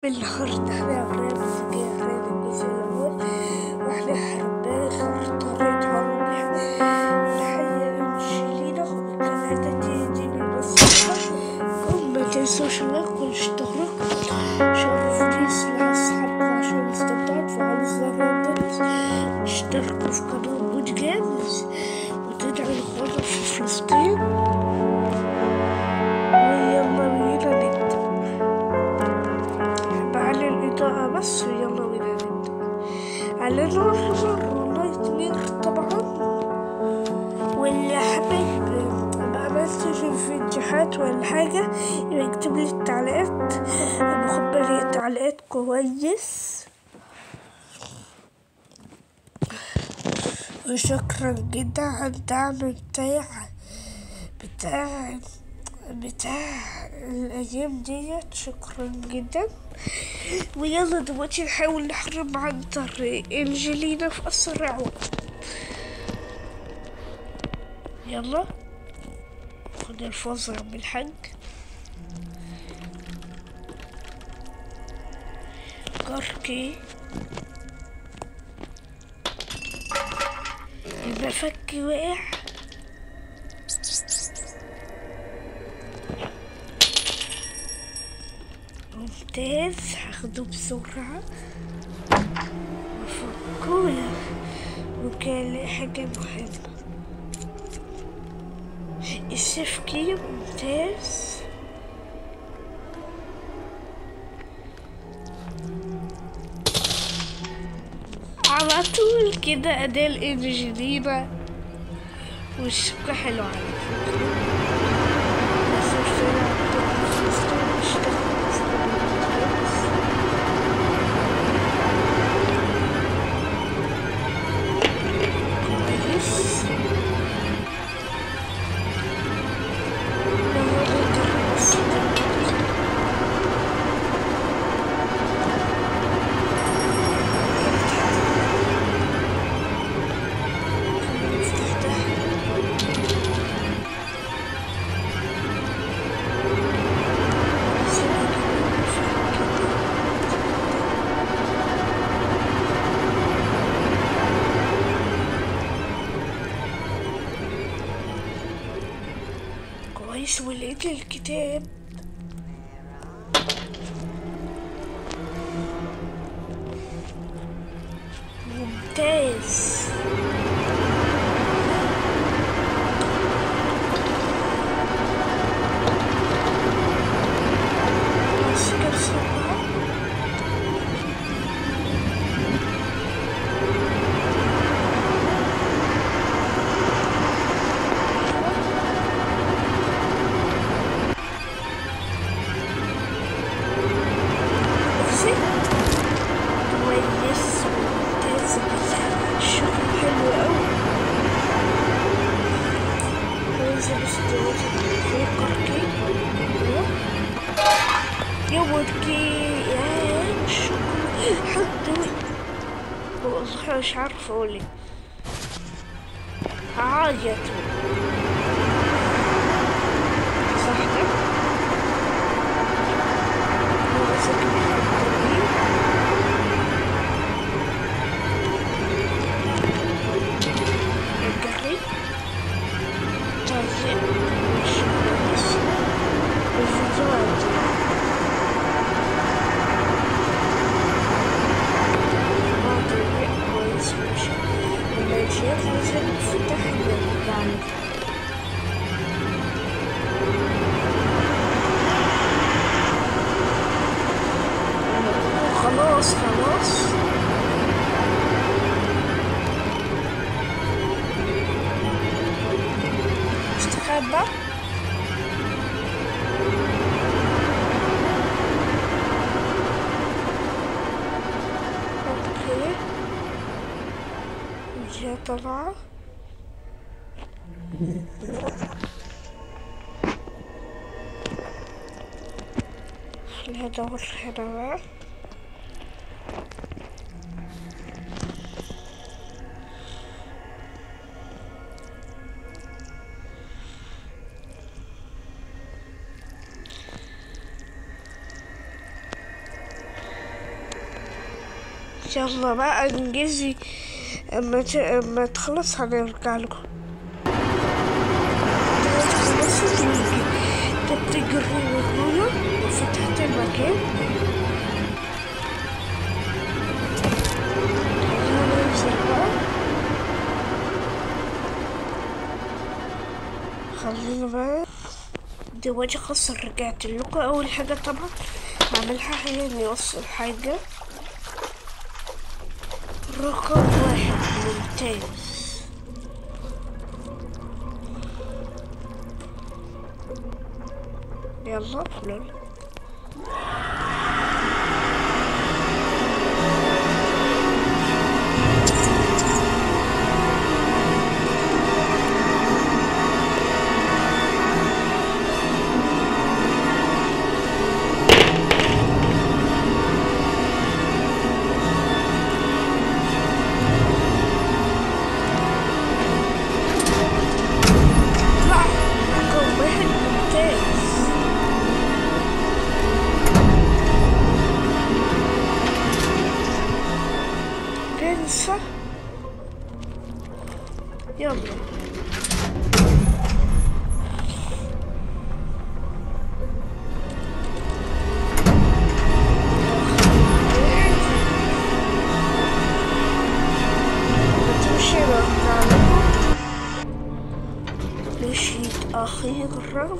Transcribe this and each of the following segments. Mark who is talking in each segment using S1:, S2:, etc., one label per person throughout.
S1: بالخرط احنا غريب في غريب الجزء الأول واحنا حربنا خرط طريقة هرب الحياة انجلينا كالعادة دي بالنصيحة كم ما تنسوش اللايك والاشتراك شرفوني سلاح أصحابكم عشان استمتعت فعلوا زر الجرس اشتركوا في قناة بود جيمز وتدعوا لإخواننا في فلسطين ويلا بينا نبدأ على الإضاءة بس ويلا بينا نبدأ على نور واللايت مير طبعا واللي حابب ما عملتش فيديوهات ولا حاجة يبقى يكتب لي التعليقات بخبر لي التعليقات كويس وشكرا جدا على الدعم بتاع بتاع بتاع الأيام ديت شكرا جدا ويلا دلوقتي نحاول نحرم عن طريق انجلينا في أسرع وقت يلا خد الفوز يا عم الحاج كركي المفك وقع ممتاز هاخده بسرعة وفكوه وكان حاجة مهمة السفكي ممتاز على طول كده أداة الإنجلينا والشبكة حلوة على فكرة بس مش طلع فلسطين مش كويس يلا نجرب بس دلوقتي. خلينا نفتح ده كويس ولقيت الكتاب ممتاز بس كده بسرعة بصي كويس ممتاز الشغل حلو أوي كويس بس دلوقتي في كركي يا ودكي يا الشغل حد والله مش عارفة أقول إيه. عيط صح ده؟ هو ساكن في الطريق. الجري طيب مش كويس الفيديو عندي واضح كويس ماشي والمنشيات لازم تفتح يعني خلاص خلاص استخبى اوكي جا طلع خليها ادور هنا بقى يلا بقى انجزي اما ت... اما تخلص هنرجع لكم خلصت ويجي انت بتجري ورايا وفتحت المكان خلينا ننزل بقى خلينا بقى دلوقتي خلاص رجعت لكم اول حاجة طبعا هعملها هي اني اوصل حاجة رقم واحد ممتاز يلا لول لا رقم واحد ممتاز انسى يلا تمشي مشيت أخيرا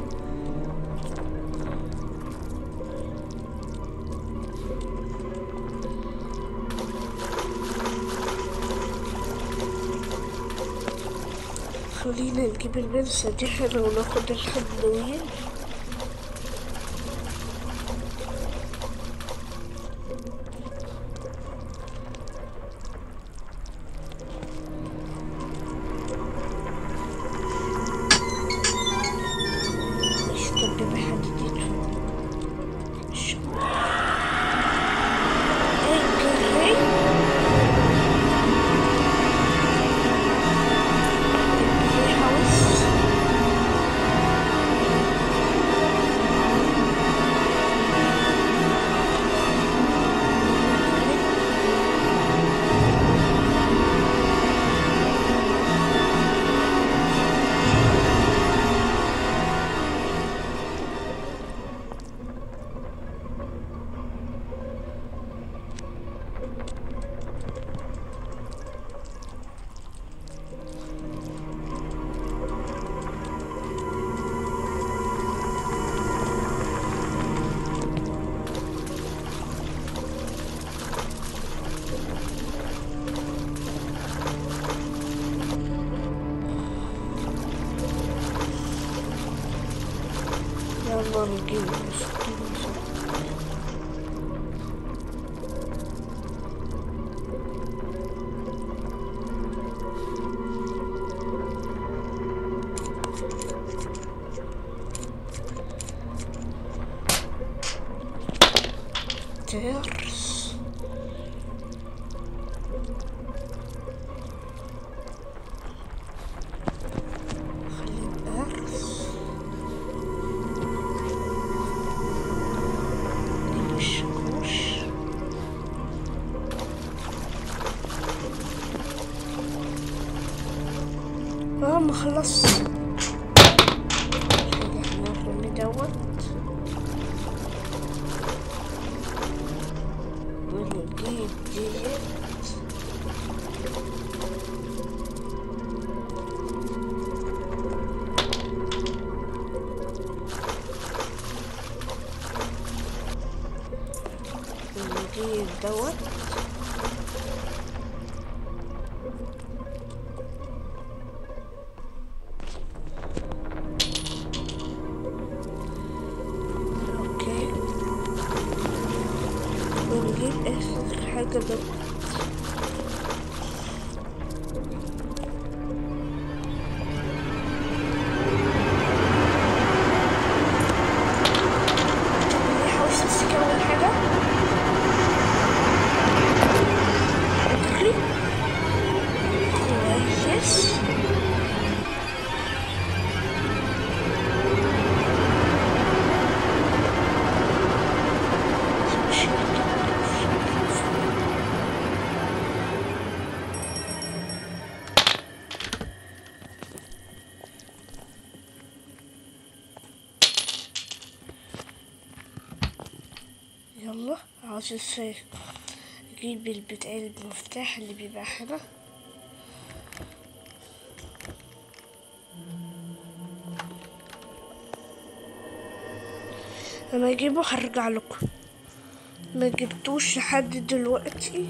S1: خلينا نجيب البنسة دي هنا وناخد الحموية استنى بحد اجري house يلا نجيب الفطور. ترس خلي الأرز نجيب الشاكوش اه ما خلص حاجة احنا الرمي دوت ونجيب ديت ونجيب دوت اوكي ونجيب اخر حاجة دوت حاول تمسك اول حاجة اجري كويس مش يلا عاوز ازاي اجيب البتاع المفتاح اللي بيبقى هنا لما اجيبه هرجع لكم ما جبتوش لحد دلوقتي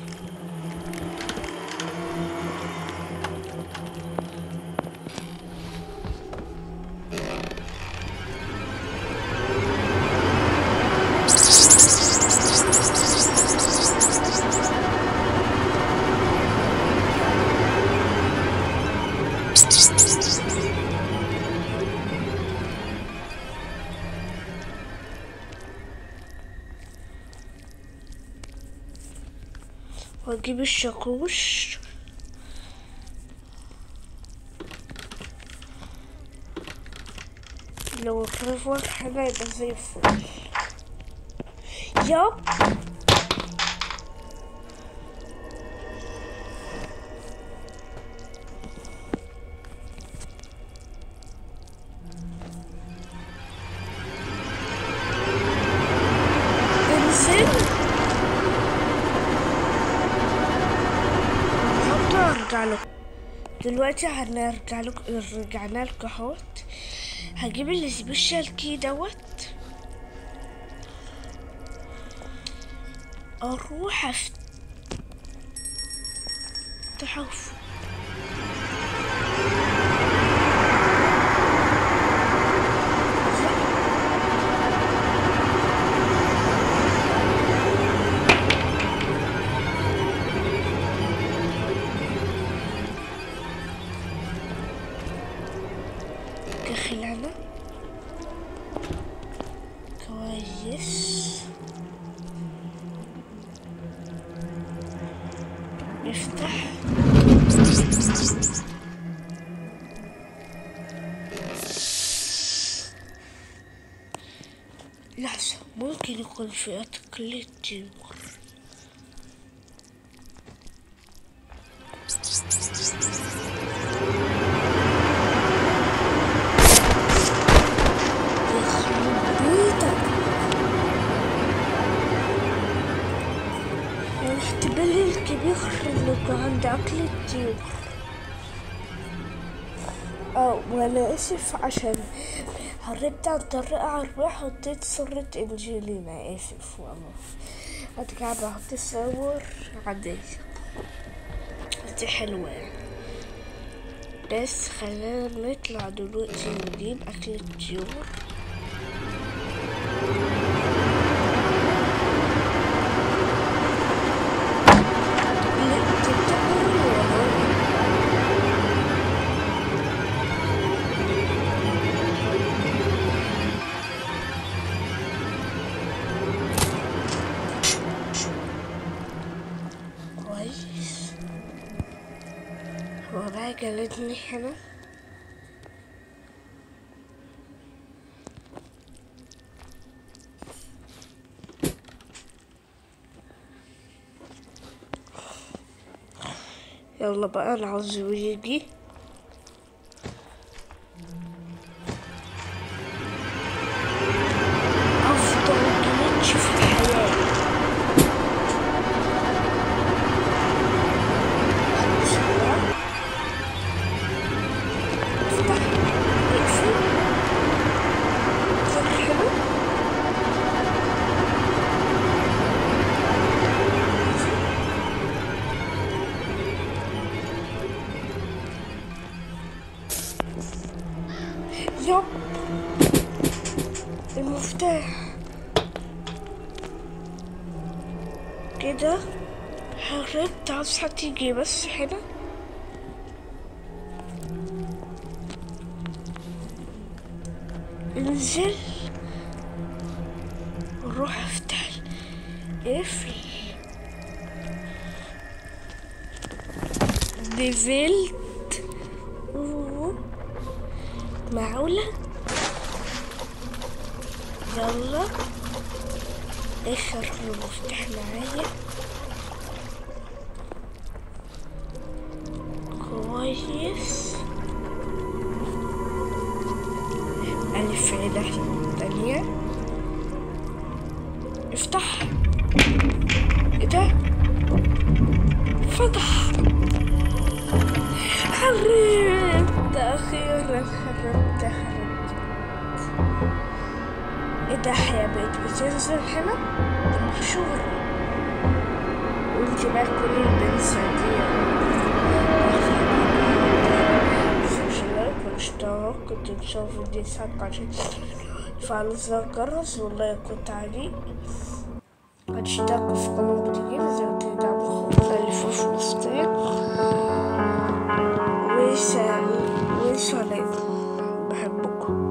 S1: واجيب الشاكوش لو الريفر هنا يبقى زي الفل ياب انزل حتى ارجع لكم دلوقتي هنرجع لكم رجعنا لكم اهوت هجيب السبيشال كي دوت اروح افتحه فوق. داخل كويس نفتح لحظة ممكن يكون في أتقلية تيمور يخرب بيتك الاحتمال الكبير انه عند أكل الطيور اه وانا اسف عشان هربت عن طريق عربية حطيت صورة انجلينا اسف والله هترجع بحط صور عادية دي حلوة يعني بس خلينا نطلع دلوقتي ونجيب أكل الطيور لا، انت بتعمل ايه يا ماما؟ كويس هو بقى جلدني هنا يلا بقى انا عاوزه يجي افضل جليتش في الحياة افتح اقفل فكر حلو يب المفتاح كده هربت عاوز حد يجي بس هنا انزل روح افتح اقفل نزلت أوه. معقولة يلا اخر المفتاح معايا كويس ألف عيلة تانية افتح ايه ده فتح حرمت اخيرا حرمت حرمت ايه ده يا بقت بتنزل هنا ده محشور وانت بقى كل البنسة دي مش لايك والاشتراك كنت بشوف فيديو ساعات عشان تفعلوا زر الجرس والله كنت عليك اشتركوا في قناة جديدة زي ما تدعموا اللي في فلسطين